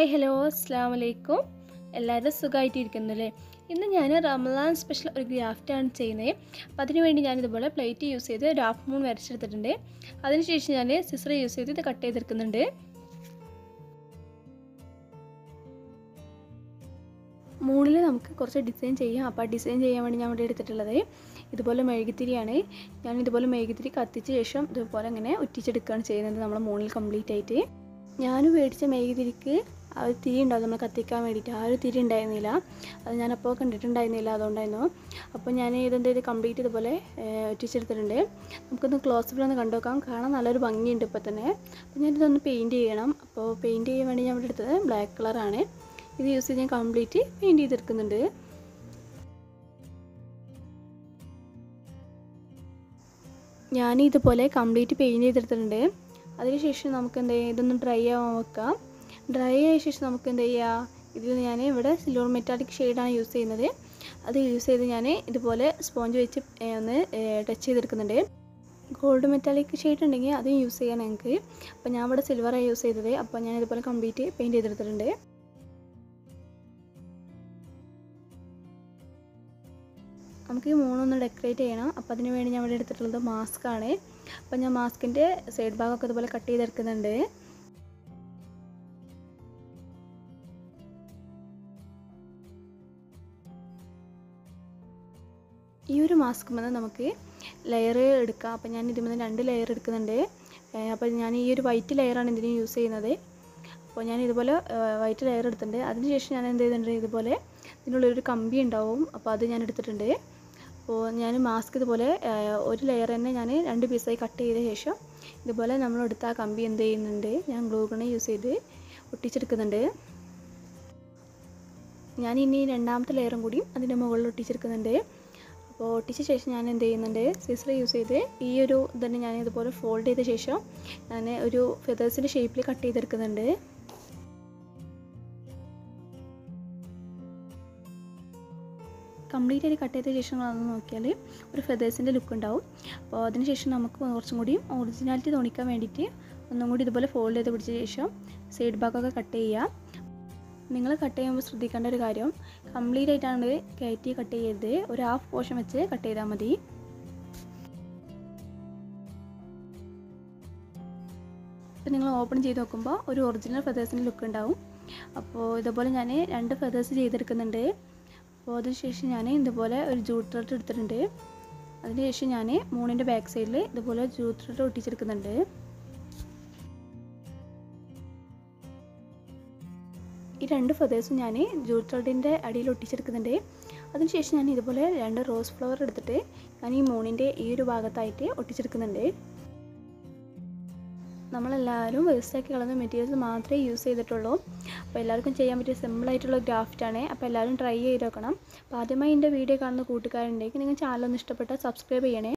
hi hello അസ്സാം വലൈക്കും എല്ലാവരും സുഖമായിട്ടിരിക്കുന്നു അല്ലേ ഇന്ന് ഞാൻ റമദാൻ സ്പെഷ്യൽ ഒരു ഗ്രാഫ്റ്റാണ് ചെയ്യുന്നത് അപ്പോൾ അതിന് വേണ്ടി ഞാൻ ഇതുപോലെ പ്ലേറ്റ് യൂസ് ചെയ്ത് ഒരു ഹാഫ് മൂൺ വരച്ചെടുത്തിട്ടുണ്ട് അതിനുശേഷം ഞാൻ സിസർ യൂസ് ചെയ്ത് ഇത് കട്ട് ചെയ്തെടുക്കുന്നുണ്ട് മൂണിൽ നമുക്ക് കുറച്ച് ഡിസൈൻ ചെയ്യാം അപ്പോൾ ആ ഡിസൈൻ ചെയ്യാൻ വേണ്ടി ഞാൻ ഇവിടെ എടുത്തിട്ടുള്ളത് ഇതുപോലെ മെഴുകുതിരിയാണ് ഞാൻ ഇതുപോലെ മെഴുകുതിരി കത്തിച്ച ശേഷം ഇതുപോലെ ഇങ്ങനെ ഒറ്റിച്ചെടുക്കുകയാണ് ചെയ്യുന്നത് നമ്മൾ മൂണിൽ കംപ്ലീറ്റ് ആയിട്ട് ഞാൻ മേടിച്ച മെഴുകുതിരിക്ക് ആ ഒരു തിരി ഉണ്ടാവും നമ്മൾ കത്തിക്കാൻ വേണ്ടിയിട്ട് ആ ഒരു തിരി ഉണ്ടായിരുന്നില്ല അത് ഞാനപ്പോൾ കണ്ടിട്ടുണ്ടായിരുന്നില്ല അതുകൊണ്ടായിരുന്നു അപ്പോൾ ഞാൻ ഇതെന്ത് ചെയ്ത് കംപ്ലീറ്റ് ഇതുപോലെ ഒറ്റിച്ചെടുത്തിട്ടുണ്ട് നമുക്കൊന്ന് ക്ലോസപ്പിൽ ഒന്ന് കണ്ടു നോക്കാം കാണാൻ നല്ലൊരു ഭംഗിയുണ്ട് ഇപ്പോൾ തന്നെ അപ്പോൾ ഞാനിതൊന്ന് പെയിൻറ്റ് ചെയ്യണം അപ്പോൾ പെയിൻറ്റ് ചെയ്യാൻ വേണ്ടി ഞാൻ ഇവിടെ എടുത്തത് ബ്ലാക്ക് കളറാണ് ഇത് യൂസ് ചെയ്ത് ഞാൻ കംപ്ലീറ്റ് പെയിൻറ്റ് ചെയ്തെടുക്കുന്നുണ്ട് ഞാൻ ഇതുപോലെ കംപ്ലീറ്റ് പെയിൻറ്റ് ചെയ്തെടുത്തിട്ടുണ്ട് അതിനുശേഷം നമുക്ക് എന്ത് ചെയ്യാം ഇതൊന്ന് ഡ്രൈ ആവാൻ വെക്കാം ഡ്രൈ ആയ ശേഷം നമുക്ക് എന്ത് ചെയ്യുക ഇതിൽ ഞാൻ ഇവിടെ സിൽവർ മെറ്റാലിക് ഷെയ്ഡാണ് യൂസ് ചെയ്യുന്നത് അത് യൂസ് ചെയ്ത് ഞാൻ ഇതുപോലെ സ്പോഞ്ച് വെച്ച് ഒന്ന് ടച്ച് ചെയ്തെടുക്കുന്നുണ്ട് ഗോൾഡ് മെറ്റാലിക് ഷെയ്ഡ് ഉണ്ടെങ്കിൽ അതും യൂസ് ചെയ്യാൻ ഞങ്ങൾക്ക് അപ്പോൾ ഞാൻ ഇവിടെ സിൽവറാണ് യൂസ് ചെയ്തത് അപ്പോൾ ഞാൻ ഇതുപോലെ കംപ്ലീറ്റ് പെയിൻറ്റ് ചെയ്തെടുത്തിട്ടുണ്ട് നമുക്ക് ഈ മൂന്നൊന്ന് ഡെക്കറേറ്റ് ചെയ്യണം അപ്പോൾ അതിന് വേണ്ടി ഞാൻ ഇവിടെ എടുത്തിട്ടുള്ളത് മാസ്ക് ആണ് അപ്പോൾ ഞാൻ മാസ്കിൻ്റെ സൈഡ് ഭാഗമൊക്കെ ഇതുപോലെ കട്ട് ചെയ്തെടുക്കുന്നുണ്ട് ഈ ഒരു മാസ്ക് വന്ന് നമുക്ക് ലെയർ എടുക്കാം അപ്പോൾ ഞാൻ ഇതിൽ രണ്ട് ലെയർ എടുക്കുന്നുണ്ട് അപ്പോൾ ഞാൻ ഈ ഒരു വൈറ്റ് ലെയറാണ് ഇതിന് യൂസ് ചെയ്യുന്നത് അപ്പോൾ ഞാൻ ഇതുപോലെ വൈറ്റ് ലെയർ എടുത്തിട്ടുണ്ട് അതിനുശേഷം ഞാൻ എന്ത് ചെയ്തിട്ടുണ്ട് ഇതുപോലെ ഇതിനുള്ളൊരു കമ്പി ഉണ്ടാവും അപ്പോൾ അത് ഞാൻ എടുത്തിട്ടുണ്ട് അപ്പോൾ ഞാൻ മാസ്ക് ഇതുപോലെ ഒരു ലെയർ തന്നെ ഞാൻ രണ്ട് പീസായി കട്ട് ചെയ്ത ശേഷം ഇതുപോലെ നമ്മൾ എടുത്ത ആ കമ്പി എന്ത് ചെയ്യുന്നുണ്ട് ഞാൻ ഗ്ലൂ ഗണ് യൂസ് ചെയ്ത് ഒട്ടിച്ചെടുക്കുന്നുണ്ട് ഞാൻ ഇനി രണ്ടാമത്തെ ലെയറും കൂടി അതിൻ്റെ മുകളിൽ ഒട്ടിച്ചെടുക്കുന്നുണ്ട് അപ്പോൾ ഒട്ടിച്ച ശേഷം ഞാൻ എന്ത് ചെയ്യുന്നുണ്ട് സിസർ യൂസ് ചെയ്ത് ഈ ഒരു ഇതന്നെ ഞാൻ ഇതുപോലെ ഫോൾഡ് ചെയ്ത ശേഷം ഞാൻ ഒരു ഫെതേഴ്സിൻ്റെ ഷേപ്പിൽ കട്ട് ചെയ്തെടുക്കുന്നുണ്ട് കംപ്ലീറ്റ് ആയിട്ട് കട്ട് ചെയ്ത ശേഷം അതൊന്ന് നോക്കിയാൽ ഒരു ഫെതേഴ്സിൻ്റെ ലുക്ക് ഉണ്ടാവും അപ്പോൾ അതിനുശേഷം നമുക്ക് കുറച്ചും കൂടി ഒറിജിനാലിറ്റി തോന്നിക്കാൻ വേണ്ടിയിട്ട് ഒന്നും കൂടി ഇതുപോലെ ഫോൾഡ് ചെയ്ത് പിടിച്ച ശേഷം സൈഡ് ഭാഗമൊക്കെ കട്ട് ചെയ്യുക നിങ്ങൾ കട്ട് ചെയ്യുമ്പോൾ ശ്രദ്ധിക്കേണ്ട ഒരു കാര്യം കംപ്ലീറ്റ് ആയിട്ടാണ് കയറ്റി കട്ട് ചെയ്യരുത് ഒരു ഹാഫ് പോർഷൻ വെച്ച് കട്ട് ചെയ്താൽ മതി ഇപ്പം നിങ്ങൾ ഓപ്പൺ ചെയ്ത് നോക്കുമ്പോൾ ഒരു ഒറിജിനൽ ഫെതേഴ്സിൻ്റെ ലുക്ക് ഉണ്ടാവും അപ്പോൾ ഇതുപോലെ ഞാൻ രണ്ട് ഫെതേഴ്സ് ചെയ്തെടുക്കുന്നുണ്ട് അപ്പോൾ അതിനുശേഷം ഞാൻ ഇതുപോലെ ഒരു ജൂട്ട് ത്രെഡ് എടുത്തിട്ടുണ്ട് അതിനുശേഷം ഞാൻ മൂണിൻ്റെ ബാക്ക് സൈഡിൽ ഇതുപോലെ ജൂട്ട് ത്രെഡ് ഒട്ടിച്ചെടുക്കുന്നുണ്ട് ഈ രണ്ട് ഫെതേഴ്സും ഞാൻ ജൂട്ട് ത്രെഡിൻ്റെ അടിയിൽ ഒട്ടിച്ചെടുക്കുന്നുണ്ട് അതിനുശേഷം ഞാൻ ഇതുപോലെ രണ്ട് റോസ് ഫ്ലവർ എടുത്തിട്ട് ഞാൻ ഈ മൂണിൻ്റെ ഈ ഒരു ഭാഗത്തായിട്ട് ഒട്ടിച്ചെടുക്കുന്നുണ്ട് നമ്മളെല്ലാവരും വേസ്റ്റാക്കി കളയുന്ന മെറ്റീരിയൽസ് മാത്രമേ യൂസ് ചെയ്തിട്ടുള്ളൂ അപ്പോൾ എല്ലാവർക്കും ചെയ്യാൻ പറ്റിയ സിമ്പിളായിട്ടുള്ള ഗ്രാഫ്റ്റാണ് അപ്പോൾ എല്ലാവരും ട്രൈ ചെയ്ത് നോക്കണം അപ്പോൾ ആദ്യമായി എൻ്റെ വീഡിയോ കാണുന്ന കൂട്ടുകാരുണ്ടെങ്കിൽ നിങ്ങൾ ചാനലൊന്ന് ഇഷ്ടപ്പെട്ടാൽ സബ്സ്ക്രൈബ് ചെയ്യണേ